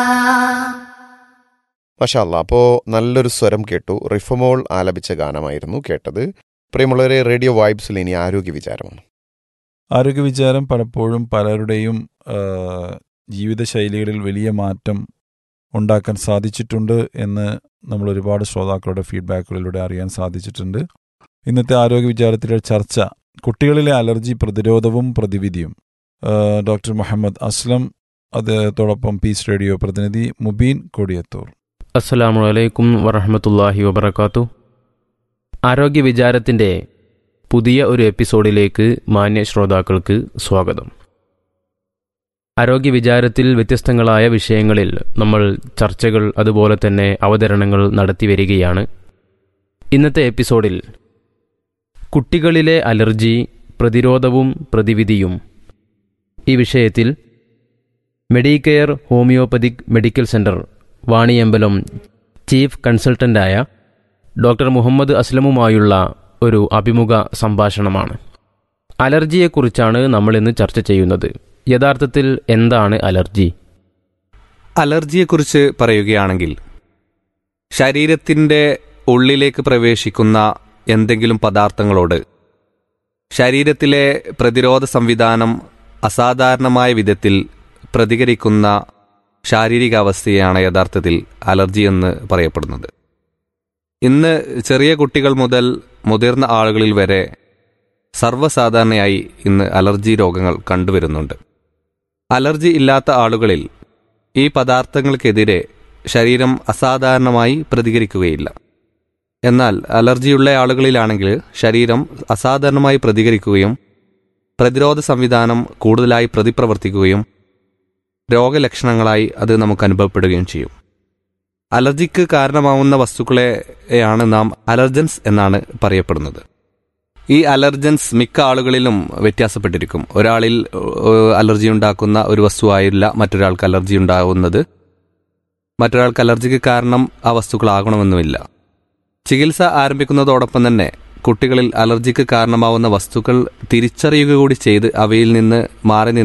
മഷാല്ല അപ്പോൾ നല്ലൊരു സ്വരം കേട്ടു റിഫമോൾ ആലപിച്ച ഗാനമായിരുന്നു കേട്ടത് പ്രിയമുള്ളവരെ റേഡിയോ വൈബ്സിൽ ഇനി ആരോഗ്യ വിചാരമാണ് ആരോഗ്യ വിചാരം പലപ്പോഴും പലരുടെയും ആ, ജീവിതശൈലികളിൽ വലിയ മാറ്റം ഉണ്ടാക്കാൻ സാധിച്ചിട്ടുണ്ട് എന്ന് നമ്മൾ ഒരുപാട് ശ്രോതാക്കളുടെ ഫീഡ്ബാക്കുകളിലൂടെ അറിയാൻ സാധിച്ചിട്ടുണ്ട് ഇന്നത്തെ ആരോഗ്യ വിചാരത്തിലെ ചർച്ച കുട്ടികളിലെ അലർജി പ്രതിരോധവും പ്രതിവിധിയും ആ, ഡോക്ടർ മുഹമ്മദ് അസ്ലം അദ്ദേഹത്തോടൊപ്പം പീസ് റേഡിയോ പ്രതിനിധി മുബീൻ കൊടിയത്തൂർ അസ്സലാമു അലൈക്കും വറഹമത്തല്ലാഹി വബർക്കാത്തു ആരോഗ്യ വിചാരത്തിൻ്റെ പുതിയ ഒരു എപ്പിസോഡിലേക്ക് മാന്യ ശ്രോതാക്കൾക്ക് സ്വാഗതം ആരോഗ്യ വിചാരത്തിൽ വ്യത്യസ്തങ്ങളായ വിഷയങ്ങളിൽ നമ്മൾ ചർച്ചകൾ അതുപോലെ തന്നെ അവതരണങ്ങൾ നടത്തി വരികയാണ് ഇന്നത്തെ എപ്പിസോഡിൽ കുട്ടികളിലെ അലർജി പ്രതിരോധവും പ്രതിവിധിയും ഈ വിഷയത്തിൽ Medicare homeopathic medical centre Vaniyambalam chief കൺസൾട്ടൻ്റായ ഡോക്ടർ മുഹമ്മദ് അസ്ലമുമായുള്ള ഒരു അഭിമുഖ സംഭാഷണമാണ് അലർജിയെക്കുറിച്ചാണ് നമ്മൾ ഇന്ന് ചർച്ച ചെയ്യുന്നത് യഥാർത്ഥത്തിൽ എന്താണ് അലർജി അലർജിയെക്കുറിച്ച് പറയുകയാണെങ്കിൽ ശരീരത്തിൻ്റെ ഉള്ളിലേക്ക് പ്രവേശിക്കുന്ന എന്തെങ്കിലും പദാർത്ഥങ്ങളോട് ശരീരത്തിലെ പ്രതിരോധ സംവിധാനം അസാധാരണമായ വിധത്തിൽ പ്രതികരിക്കുന്ന ശാരീരികാവസ്ഥയാണ് യഥാർത്ഥത്തിൽ അലർജി എന്ന് പറയപ്പെടുന്നത് ഇന്ന് ചെറിയ കുട്ടികൾ മുതൽ മുതിർന്ന ആളുകളിൽ വരെ സർവ്വസാധാരണയായി ഇന്ന് അലർജി രോഗങ്ങൾ കണ്ടുവരുന്നുണ്ട് അലർജി ഇല്ലാത്ത ആളുകളിൽ ഈ പദാർത്ഥങ്ങൾക്കെതിരെ ശരീരം അസാധാരണമായി പ്രതികരിക്കുകയില്ല എന്നാൽ അലർജിയുള്ള ആളുകളിലാണെങ്കിൽ ശരീരം അസാധാരണമായി പ്രതികരിക്കുകയും പ്രതിരോധ സംവിധാനം കൂടുതലായി പ്രതിപ്രവർത്തിക്കുകയും രോഗലക്ഷണങ്ങളായി അത് നമുക്ക് അനുഭവപ്പെടുകയും ചെയ്യും അലർജിക്ക് കാരണമാവുന്ന വസ്തുക്കളെയാണ് നാം അലർജൻസ് എന്നാണ് പറയപ്പെടുന്നത് ഈ അലർജൻസ് മിക്ക ആളുകളിലും വ്യത്യാസപ്പെട്ടിരിക്കും ഒരാളിൽ ഏഹ്, അലർജി ഉണ്ടാക്കുന്ന ഒരു വസ്തുവായില്ല മറ്റൊരാൾക്ക് അലർജി ഉണ്ടാകുന്നത് മറ്റൊരാൾക്ക് അലർജിക്ക് കാരണം ആ വസ്തുക്കളാകണമെന്നുമില്ല ചികിത്സ ആരംഭിക്കുന്നതോടൊപ്പം തന്നെ കുട്ടികളിൽ അലർജിക്ക് കാരണമാവുന്ന വസ്തുക്കൾ തിരിച്ചറിയുക കൂടി ചെയ്ത് അവയിൽ നിന്ന് മാറി നിന്ന്